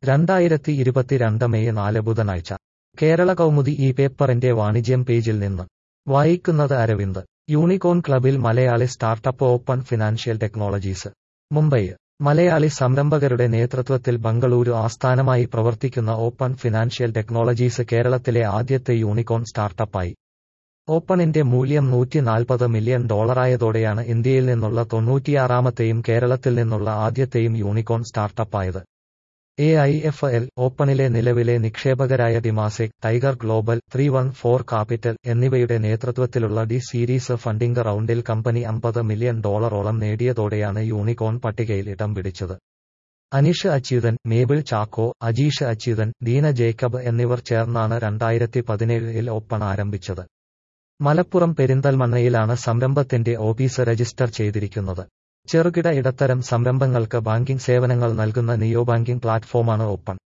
രണ്ടായിരത്തി ഇരുപത്തിരണ്ട് മെയ് നാല് ബുധനാഴ്ച കേരള കൗമുദി ഈ പേപ്പറിന്റെ വാണിജ്യം പേജിൽ നിന്ന് വായിക്കുന്നത് അരവിന്ദ് യൂണിക്കോൺ ക്ലബിൽ Malayali startup Open financial technologies Mumbai Malayali സംരംഭകരുടെ നേതൃത്വത്തിൽ ബംഗളൂരു ആസ്ഥാനമായി പ്രവർത്തിക്കുന്ന ഓപ്പൺ ഫിനാൻഷ്യൽ ടെക്നോളജീസ് കേരളത്തിലെ ആദ്യത്തെ യൂണിക്കോൺ സ്റ്റാർട്ടപ്പായി ഓപ്പണിന്റെ മൂല്യം നൂറ്റി നാൽപ്പത് മില്യൺ ഡോളറായതോടെയാണ് ഇന്ത്യയിൽ നിന്നുള്ള തൊണ്ണൂറ്റിയാറാമത്തെയും കേരളത്തിൽ നിന്നുള്ള ആദ്യത്തെയും യൂണിക്കോൺ സ്റ്റാർട്ടപ്പായത് എ ഐ എഫ് എൽ ഓപ്പണിലെ നിലവിലെ നിക്ഷേപകരായ Temasek Tiger Global three one four capital എന്നിവയുടെ നേതൃത്വത്തിലുള്ള ഡി സീരീസ് ഫണ്ടിംഗ് റൌണ്ടിൽ കമ്പനി അമ്പത് മില്യൺ ഡോളറോളം നേടിയതോടെയാണ് യൂണിക്കോൺ പട്ടികയിൽ ഇടം പിടിച്ചത് അനീഷ് അച്യുതൻ മേബിൾ ചാക്കോ അജീഷ് അച്യുതൻ ദീന ജേക്കബ് എന്നിവർ ചേർന്നാണ് രണ്ടായിരത്തി പതിനേഴിൽ ഓപ്പൺ ആരംഭിച്ചത് മലപ്പുറം പെരിന്തൽമണ്ണയിലാണ് സംരംഭത്തിന്റെ ഓഫീസ് രജിസ്റ്റർ ചെയ്തിരിക്കുന്നത് ചെറുകിട ഇടത്തരം സംരംഭങ്ങൾക്ക് ബാങ്കിംഗ് സേവനങ്ങൾ നൽകുന്ന നിയോ ബാങ്കിംഗ് പ്ലാറ്റ്ഫോമാണ് ഓപ്പൺ